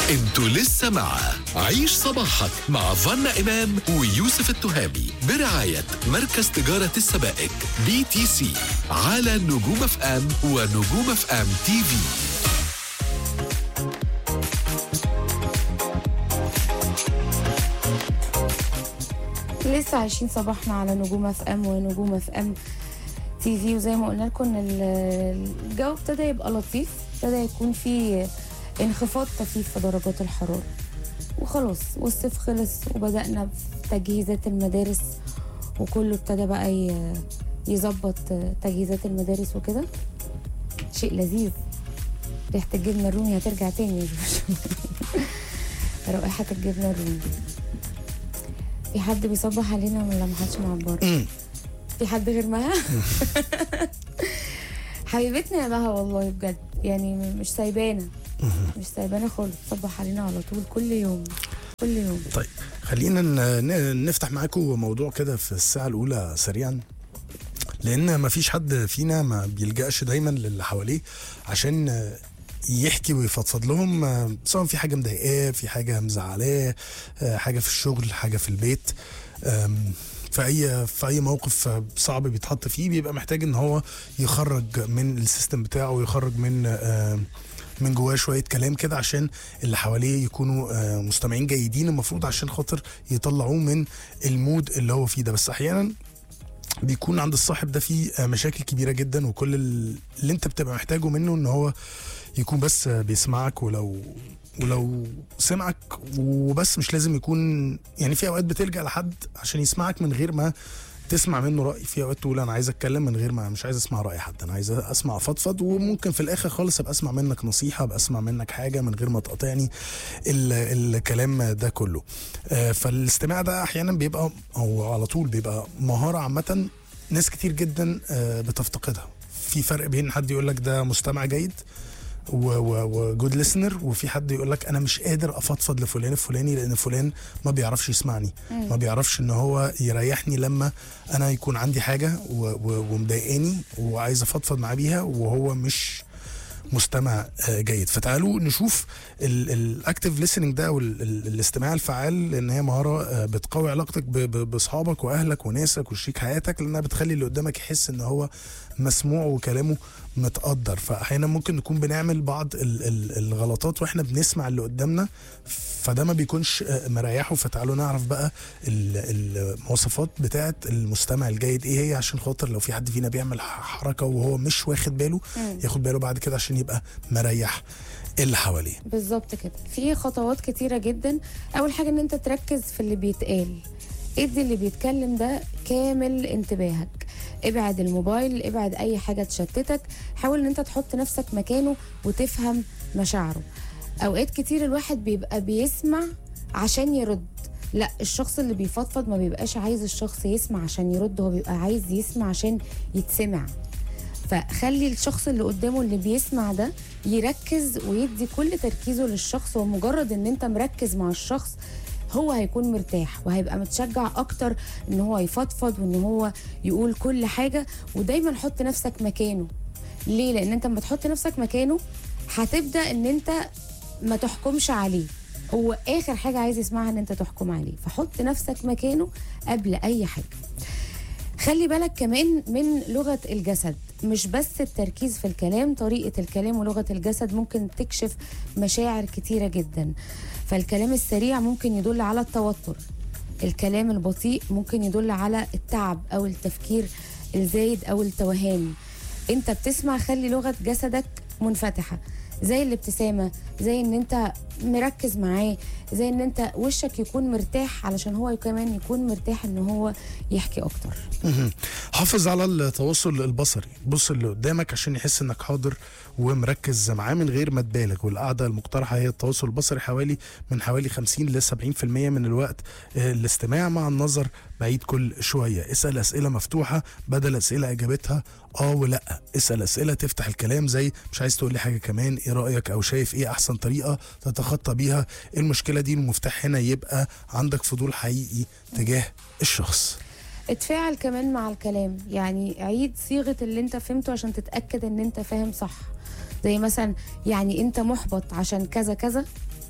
انتوا لسه مع عيش صباحك مع فنا إمام ويوسف التهامي برعاية مركز تجارة السبائك بي تي سي على نجوم اف ام ونجوم اف ام تي في لسه عايشين صباحنا على نجوم اف ام ونجوم اف ام تي في وزي ما قلنا لكم ان ال- الجو ابتدى يبقى لطيف ابتدى يكون في انخفاض طفيف في درجات الحراره وخلاص والصيف خلص وبدأنا في تجهيزات المدارس وكله ابتدى بقى ي- يظبط تجهيزات المدارس وكده شيء لذيذ ريحة الجبنة الرومي هترجع تاني يا جوجو. رائحة الجبنة الرومي في حد بيصبح علينا ولا محدش معبر في حد غير مها حبيبتنا يا مها والله بجد يعني م- مش سايبانا مش سايبانا خالص تصبح علينا على طول كل يوم كل يوم طيب خلينا ن- ن- نفتح معاكم موضوع كده في الساعة الأولى سريعا لأن ما فيش حد فينا ما بيلجأش دايما للي حواليه عشان يحكي ويفضفض لهم سواء في حاجة مضايقاه في حاجة مزعلاه حاجة في الشغل حاجة في البيت أم، في اي في اي موقف صعب بيتحط فيه بيبقى محتاج ان هو يخرج من السيستم بتاعه ويخرج من آم، من جواه شويه كلام كده عشان اللي حواليه يكونوا آه، مستمعين جيدين المفروض عشان خاطر يطلعوه من المود اللي هو فيه ده بس احيانا بيكون عند الصاحب ده فيه آه، مشاكل كبيره جدا وكل ال- اللي انت بتبقى محتاجه منه ان هو يكون بس آه، بيسمعك ولو ولو سمعك وبس مش لازم يكون يعني في اوقات بتلجأ لحد عشان يسمعك من غير ما تسمع منه رأي في اوقات تقول انا عايز اتكلم من غير ما مش عايز اسمع رأي حد انا عايز اسمع فضفض وممكن في الاخر خالص ابقى اسمع منك نصيحة ابقى اسمع منك حاجة من غير ما تقاطعني ال- الكلام ده كله آه، فالاستماع ده احيانا بيبقى او على طول بيبقى مهارة عامة ناس كتير جدا آه، بتفتقدها في فرق بين حد يقول لك ده مستمع جيد وجود ليسنر وفي حد يقول لك انا مش قادر افضفض لفلان الفلاني لان فلان ما بيعرفش يسمعني ما بيعرفش ان هو يريحني لما انا يكون عندي حاجه و- و- ومضايقاني وعايز افضفض معاه بيها وهو مش مستمع آه، جيد فتعالوا نشوف الاكتيف listening ده او ال- ال- الاستماع الفعال لان هي مهاره آه، بتقوي علاقتك ب- ب- باصحابك واهلك وناسك وشريك حياتك لانها بتخلي اللي قدامك يحس ان هو مسموع وكلامه متقدر فاحيانا ممكن نكون بنعمل بعض ال- ال- الغلطات واحنا بنسمع اللي قدامنا فده ما بيكونش آه، مريحه فتعالوا نعرف بقى ال- المواصفات بتاعه المستمع الجيد ايه هي عشان خاطر لو في حد فينا بيعمل ح- حركه وهو مش واخد باله ياخد باله بعد كده عشان يبقى مريح اللي حواليه بالظبط كده في خطوات كتيرة جدا أول حاجة إن أنت تركز في اللي بيتقال ادي اللي بيتكلم ده كامل انتباهك ابعد الموبايل ابعد اي حاجة تشتتك حاول ان انت تحط نفسك مكانه وتفهم مشاعره اوقات كتير الواحد بيبقى بيسمع عشان يرد لا الشخص اللي بيفضفض ما بيبقاش عايز الشخص يسمع عشان يرد هو بيبقى عايز يسمع عشان يتسمع فخلي الشخص اللي قدامه اللي بيسمع ده يركز ويدي كل تركيزه للشخص ومجرد ان انت مركز مع الشخص هو هيكون مرتاح وهيبقى متشجع اكتر ان هو يفضفض وان هو يقول كل حاجه ودايما حط نفسك مكانه ليه لان انت لما تحط نفسك مكانه هتبدا ان انت ما تحكمش عليه هو اخر حاجه عايز يسمعها ان انت تحكم عليه فحط نفسك مكانه قبل اي حاجه خلي بالك كمان من لغة الجسد مش بس التركيز في الكلام طريقة الكلام ولغة الجسد ممكن تكشف مشاعر كتيرة جدا فالكلام السريع ممكن يدل على التوتر الكلام البطيء ممكن يدل على التعب أو التفكير الزايد أو التوهان انت بتسمع خلي لغة جسدك منفتحة زي الابتسامة زي ان انت مركز معاه زي ان انت وشك يكون مرتاح علشان هو كمان يكون مرتاح ان هو يحكي اكتر مهم. حافظ على التواصل البصري بص اللي قدامك عشان يحس انك حاضر ومركز معاه من غير ما تبالغ والقعده المقترحه هي التواصل البصري حوالي من حوالي 50 ل 70% من الوقت آه، الاستماع مع النظر بعيد كل شويه اسال اسئله مفتوحه بدل اسئله اجابتها اه ولا اسال اسئله تفتح الكلام زي مش عايز تقول لي حاجه كمان ايه رايك او شايف ايه احسن طريقه تتخطى بيها المشكله دي المفتاح هنا يبقى عندك فضول حقيقي تجاه الشخص اتفاعل كمان مع الكلام يعني عيد صيغة اللي انت فهمته عشان تتأكد ان انت فاهم صح زي مثلا يعني انت محبط عشان كذا كذا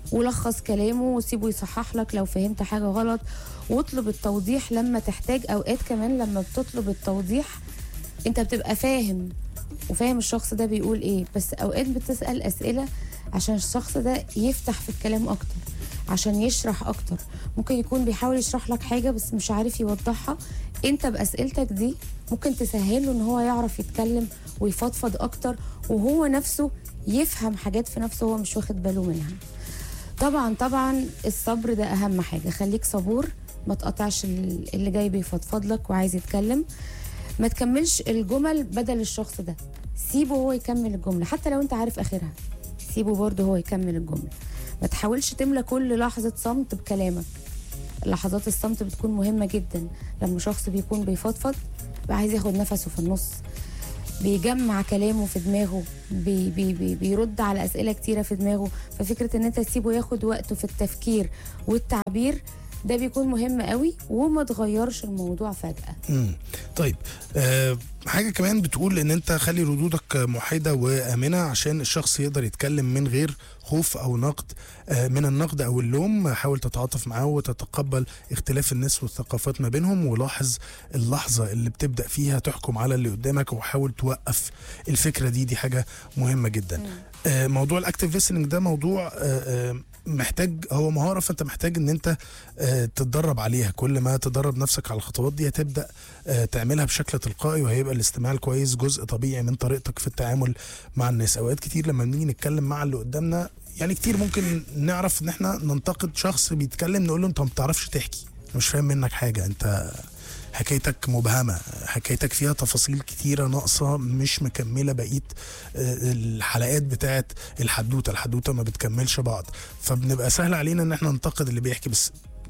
ولخص كلامه وسيبه يصحح لك لو فهمت حاجه غلط واطلب التوضيح لما تحتاج اوقات كمان لما بتطلب التوضيح انت بتبقى فاهم وفاهم الشخص ده بيقول ايه بس اوقات بتسال اسئله عشان الشخص ده يفتح في الكلام اكتر عشان يشرح اكتر ممكن يكون بيحاول يشرح لك حاجه بس مش عارف يوضحها انت باسئلتك دي ممكن تسهله ان هو يعرف يتكلم ويفضفض اكتر وهو نفسه يفهم حاجات في نفسه هو مش واخد باله منها طبعا طبعا الصبر ده اهم حاجه خليك صبور ما تقطعش ال- اللي جاي بيفضفض لك وعايز يتكلم ما تكملش الجمل بدل الشخص ده سيبه هو يكمل الجمله حتى لو انت عارف اخرها سيبه برضه هو يكمل الجمله ما تحاولش تملى كل لحظه صمت بكلامك لحظات الصمت بتكون مهمه جدا لما شخص بيكون بيفضفض بقى عايز ياخد نفسه في النص بيجمع كلامه في دماغه بي بي بي بيرد على اسئله كتيره في دماغه ففكره ان انت تسيبه ياخد وقته في التفكير والتعبير ده بيكون مهم قوي وما تغيرش الموضوع فجاه مم. طيب أه حاجه كمان بتقول ان انت خلي ردودك محايده وامنه عشان الشخص يقدر يتكلم من غير خوف او نقد أه من النقد او اللوم حاول تتعاطف معاه وتتقبل اختلاف الناس والثقافات ما بينهم ولاحظ اللحظه اللي بتبدا فيها تحكم على اللي قدامك وحاول توقف الفكره دي دي حاجه مهمه جدا آه، موضوع الاكتيف listening ده موضوع آه، آه، محتاج هو مهاره فانت محتاج ان انت آه، تتدرب عليها كل ما تدرب نفسك على الخطوات دي هتبدا آه، تعملها بشكل تلقائي وهيبقى الاستماع الكويس جزء طبيعي من طريقتك في التعامل مع الناس اوقات كتير لما بنيجي نتكلم مع اللي قدامنا يعني كتير ممكن نعرف ان احنا ننتقد شخص بيتكلم نقول له انت ما بتعرفش تحكي أنا مش فاهم منك حاجه انت حكايتك مبهمة حكايتك فيها تفاصيل كتيرة ناقصة مش مكملة بقية آه، الحلقات بتاعت الحدوتة الحدوتة ما بتكملش بعض فبنبقى سهل علينا ان احنا ننتقد اللي بيحكي بس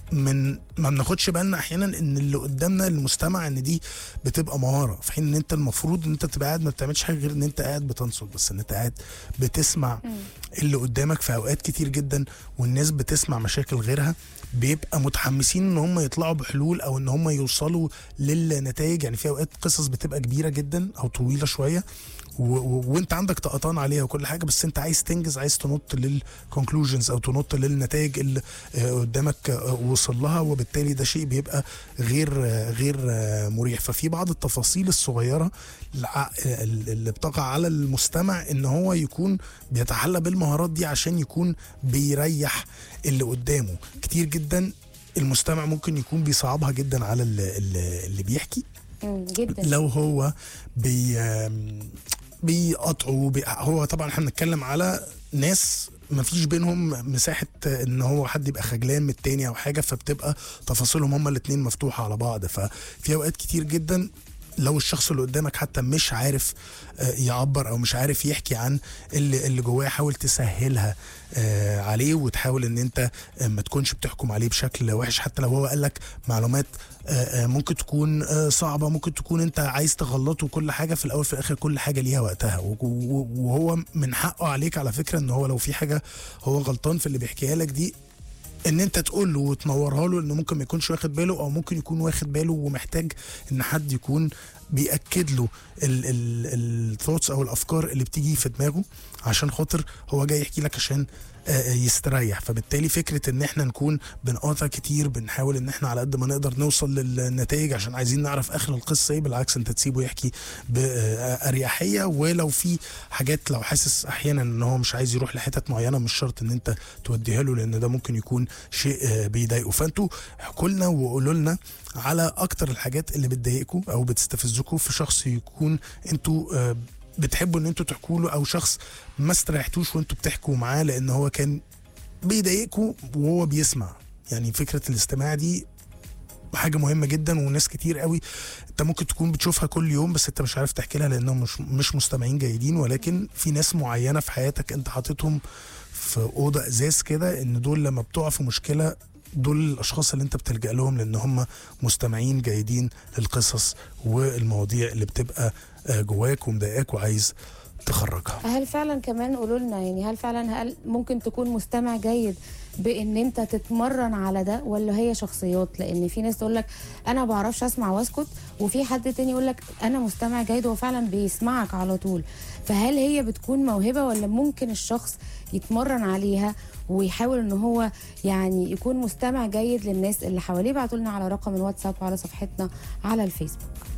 من ما بناخدش بالنا احيانا ان اللي قدامنا المستمع ان دي بتبقى مهاره في حين ان انت المفروض ان انت تبقى قاعد ما بتعملش حاجه غير ان انت قاعد بتنصت بس ان انت قاعد بتسمع اللي قدامك في اوقات كتير جدا والناس بتسمع مشاكل غيرها بيبقى متحمسين ان هم يطلعوا بحلول او ان هم يوصلوا للنتائج يعني في اوقات قصص بتبقى كبيره جدا او طويله شويه و- و- وانت عندك طقطان عليها وكل حاجه بس انت عايز تنجز عايز تنط للكونكلوجنز او تنط للنتائج اللي آه، قدامك آه، وصل لها وبالتالي ده شيء بيبقى غير آه، غير آه، مريح ففي بعض التفاصيل الصغيره الع- اللي بتقع على المستمع ان هو يكون بيتحلى بالمهارات دي عشان يكون بيريح اللي قدامه كتير جدا المستمع ممكن يكون بيصعبها جدا على اللي, اللي اللي بيحكي مم، جدا لو هو بي آم، بيقطعوا بي هو طبعا احنا بنتكلم على ناس ما فيش بينهم مساحة ان هو حد يبقى خجلان من التاني او حاجة فبتبقى تفاصيلهم هما الاتنين مفتوحة على بعض ففي اوقات كتير جدا لو الشخص اللي قدامك حتى مش عارف آه، يعبر او مش عارف يحكي عن اللي اللي جواه حاول تسهلها آه، عليه وتحاول ان انت آه، ما تكونش بتحكم عليه بشكل وحش حتى لو هو قال لك معلومات آه، آه، ممكن تكون آه، صعبه ممكن تكون انت عايز تغلطه وكل حاجه في الاول في الاخر كل حاجه ليها وقتها و- و- وهو من حقه عليك على فكره ان هو لو في حاجه هو غلطان في اللي بيحكيها لك دي ان انت تقول له وتنورها له انه ممكن ما يكونش واخد باله او ممكن يكون واخد باله ومحتاج ان حد يكون بياكد له الثوتس او الافكار اللي بتيجي في دماغه عشان خاطر هو جاي يحكي لك عشان آه، يستريح فبالتالي فكره ان احنا نكون بنقاطع كتير بنحاول ان احنا على قد ما نقدر نوصل للنتائج عشان عايزين نعرف اخر القصه ايه بالعكس انت تسيبه يحكي باريحيه ولو في حاجات لو حاسس احيانا ان هو مش عايز يروح لحتت معينه مش شرط ان انت توديها له لان ده ممكن يكون شيء آه، بيضايقه فانتوا احكوا لنا وقولوا لنا على اكتر الحاجات اللي بتضايقكم او بتستفزكم في شخص يكون انتوا آه، بتحبوا ان انتوا تحكوا له او شخص ما استريحتوش وانتوا بتحكوا معاه لان هو كان بيضايقكم وهو بيسمع يعني فكره الاستماع دي حاجة مهمة جدا وناس كتير قوي انت ممكن تكون بتشوفها كل يوم بس انت مش عارف تحكي لها لانهم مش مش مستمعين جيدين ولكن في ناس معينة في حياتك انت حاططهم في أوضة ازاز كده ان دول لما بتقع في مشكلة دول الاشخاص اللي انت بتلجأ لهم لان هم مستمعين جيدين للقصص والمواضيع اللي بتبقى آه، جواك ومضايقاك وعايز تخرجها هل فعلا كمان قولوا لنا يعني هل فعلا هل ممكن تكون مستمع جيد بان انت تتمرن على ده ولا هي شخصيات لان في ناس تقول لك انا ما بعرفش اسمع واسكت وفي حد تاني يقول لك انا مستمع جيد هو فعلا بيسمعك على طول فهل هي بتكون موهبه ولا ممكن الشخص يتمرن عليها ويحاول ان هو يعني يكون مستمع جيد للناس اللي حواليه ابعتوا لنا على رقم الواتساب وعلى صفحتنا على الفيسبوك